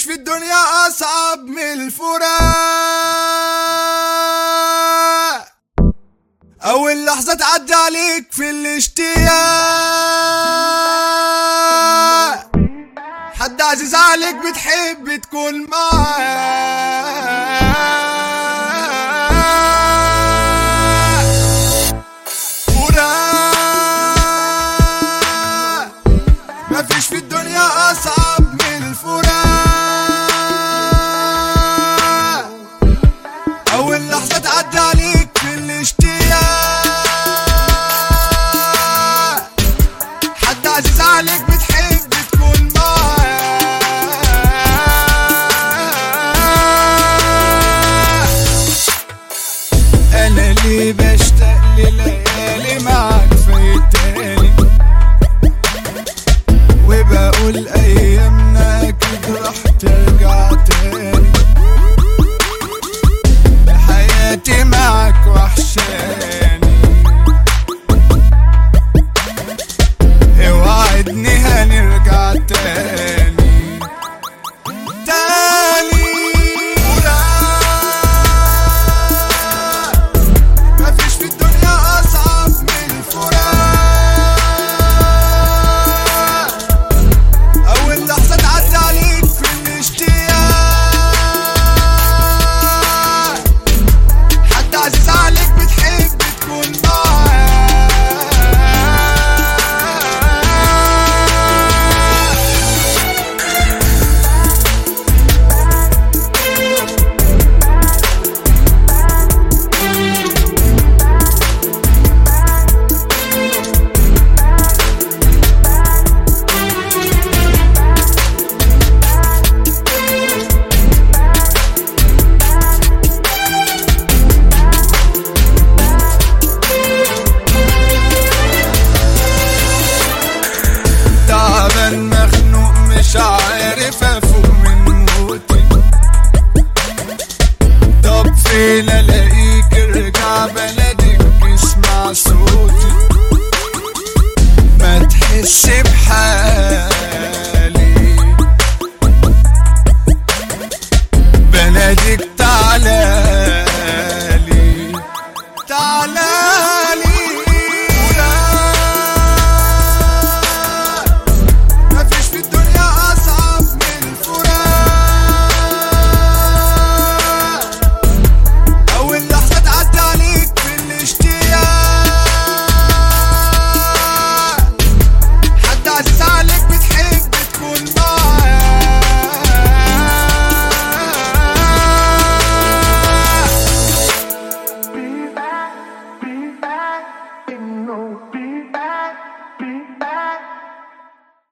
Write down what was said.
في الدنيا أصعب من الفراق أول لحظة تعدي عليك في الاشتياق حد عزيز عليك بتحب تكون معاه فراق مفيش في الدنيا أصعب من الفراق أول لحظة تعدي عليك في الاشتياق حد عزيز عليك بتحب تكون معاه أنا اللي بشتاق لليالي معاك فايتاني وبقول ايامنا اكيد راح ترجع تاني حياتي معاك وحشاني اوعدني هنرجع تاني